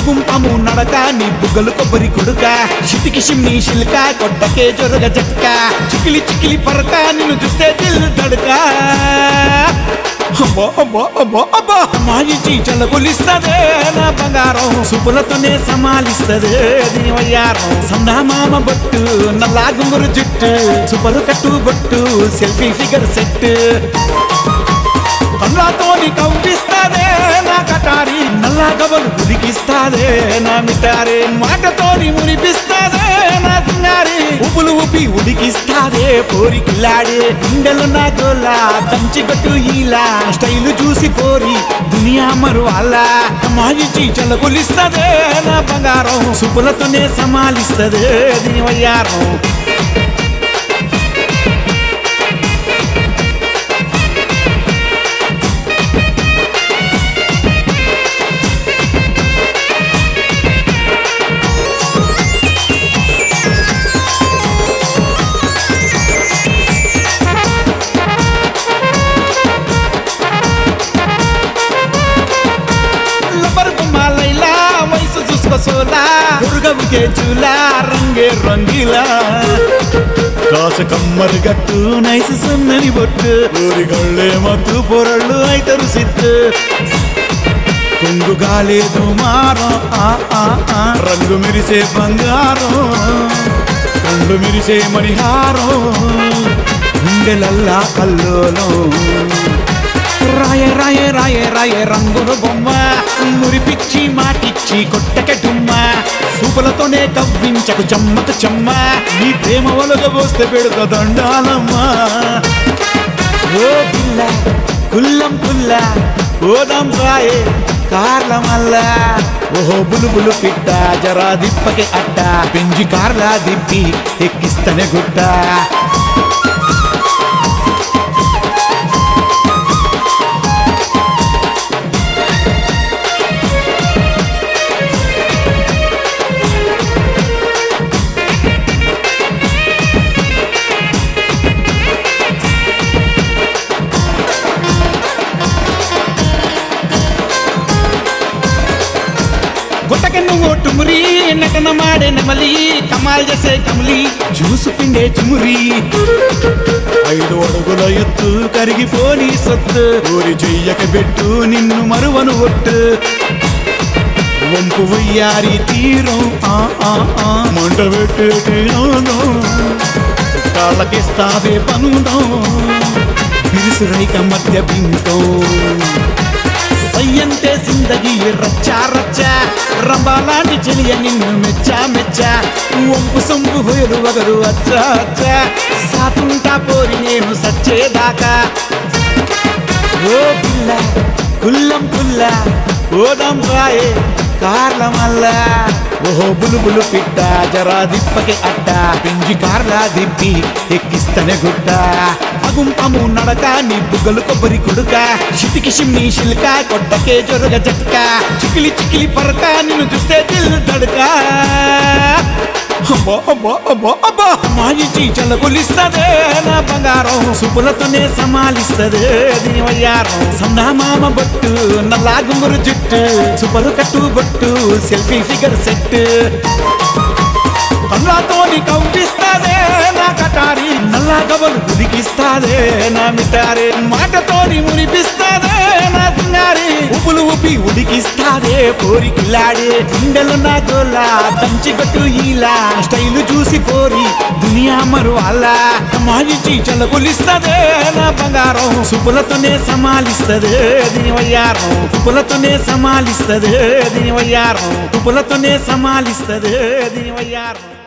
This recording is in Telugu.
అగుం పము నడక నీ బుగ్గలు కొబ్బరి కొడుక చిటికి షిమ్ని శిల్క కొట్టకే జొరగ జట్క చికిలి చికిలి పరక నిన్ను చూస్తే దిల్ తడక అబ్బా అబ్బా అబ్బా అబ్బా మాయిచి చల్లగొలిస్తదే నా బంగారం సుపులతోనే సమాలిస్తదే దీని వయ్యారం సందామామ బొట్టు నల్లా గుంగురు జుట్టు సుపలు కట్టు బొట్టు సెల్ఫీ ఫిగర్ సెట్ కళ్ళతోని కవ్విస్తాదే నా కటారి నల్లా గబలు ఉలికిస్తాదే నా మిటారే మాటతోని మురిపిస్తాదే నా సింగారి ఉపులు ఊపి ఉడికిస్తాదే పోరికిల్లాడే గుండెలు నా గోలా దంచి గట్టు ఇలా స్టైలు చూసి పోరి దునియా మరు అలా మాయిచి చల్లగొలిస్తదే నా బంగారం సుపులతోనే సమాలిస్తదే దీని వయ్యారం లబ్బర్ బొమ్మ లైలా వయసు చూసుకో సోలా దుర్గవుకే చూలా రంగే రంగిలా కాస కమ్మరి గట్టు నైసు సన్నని బొట్టు ఊరిగళ్ళే మత్తు పొరళ్ళు అయితరు సిత్తు కొంగు గాలేదు మారం ఆ ఆ ఆ రంగు మెరిసే బంగారం కళ్ళు మెరిసే మణిహారం గుండెలల్లా కల్లోలం రాయ రాయ రాయ రాయ రంగుల బొమ్మ మురిపిచ్చి మాటిచ్చి కొట్టక డుమ్మ సూపులతోనే కవ్వించకు చెమ్మకు చెమ్మ నీ ప్రేమ ఒలగబోస్తే పెడుత దండాలమ్మా ఓ పిల్ల కుల్లం పుల్ల ఓదం రాయే కార్ల మల్ల ఓహో బులుబులు పిట్ట జరా దిప్పకి అట్ట పెంజి కార్లా దిప్పి ఎక్కిస్తనే గుట్ట గుట్టకెన్ను ఓటు మురి నటన మాడే నెమలి కమాల్ చేసే కమలి జ్యూసు పిండే చుమురి ఐదు అడుగుల ఎత్తు కరిగిపోని సొత్తు ఊరి చెయ్యక పెట్టు నిన్ను మరువను ఒట్టు వంపు వయ్యారి తీరం ఆ ఆ ఆ మంట పెట్టేటి ఆనం. కాళ్ళకిస్తావే పనుదం బిరుసు రైక మధ్య బింతం సయ్యంతే జిందగీ రచ్చా రచ్చా రంబాలాంటి చెలియ నిన్ను మెచ్చా మెచ్చా వంపు సొంపు హోయలు వగరు అచ్చా అచ్చా సాతుంటా పోరి నేను సచ్చేదాకా ఓ పిల్ల కుల్లం పుల్ల ఓదం రాయే కార్ల మల్ల ఓహో బులుబులు పిట్ట జరా దిప్పకి అట్ట పెంజి కార్లా దిప్పి ఎక్కిస్తనే గుట్ట అగుం పము నడక నీ బుగ్గలు కొబ్బరి కొడుక చిటికి షిమ్ని శిల్క కొట్టకే జొరగ జట్క చికిలి చికిలి పరక నిన్ను చూస్తే దిల్ తడక అబ్బా అబ్బా అబ్బా అబ్బా మాయిచి చల్లగొలిస్తదే నా బంగారం సుపులతోనే సమాలిస్తదే దీని వయ్యారం సందామామ బొట్టు నల్లా గుంగురు జుట్టు సుపలు కట్టు బొట్టు సెల్ఫీ ఫిగర్ సెట్ కళ్ళతోని కవ్విస్తాదే నా కటారి నల్లా గబలు ఉదికిస్తాదే నా మిటారే మాటతోని మురిపిస్తాదే నా సింగారి ఉపులు ఊపి ఉడికిస్తాదే పోరికిల్లాడే గుండెలు నా గోలా దంచి గట్టు ఇలా స్టైలు చూసి పోరి దునియా మరు అలా మాయిచి చల్లగొలిస్తదే నా బంగారం సుపులతోనే సమాలిస్తదే దీని వయ్యారం సుపులతోనే సమాలిస్తదే దీని వయ్యారం సుపులతోనే సమాలిస్తదే దీని వయ్యారం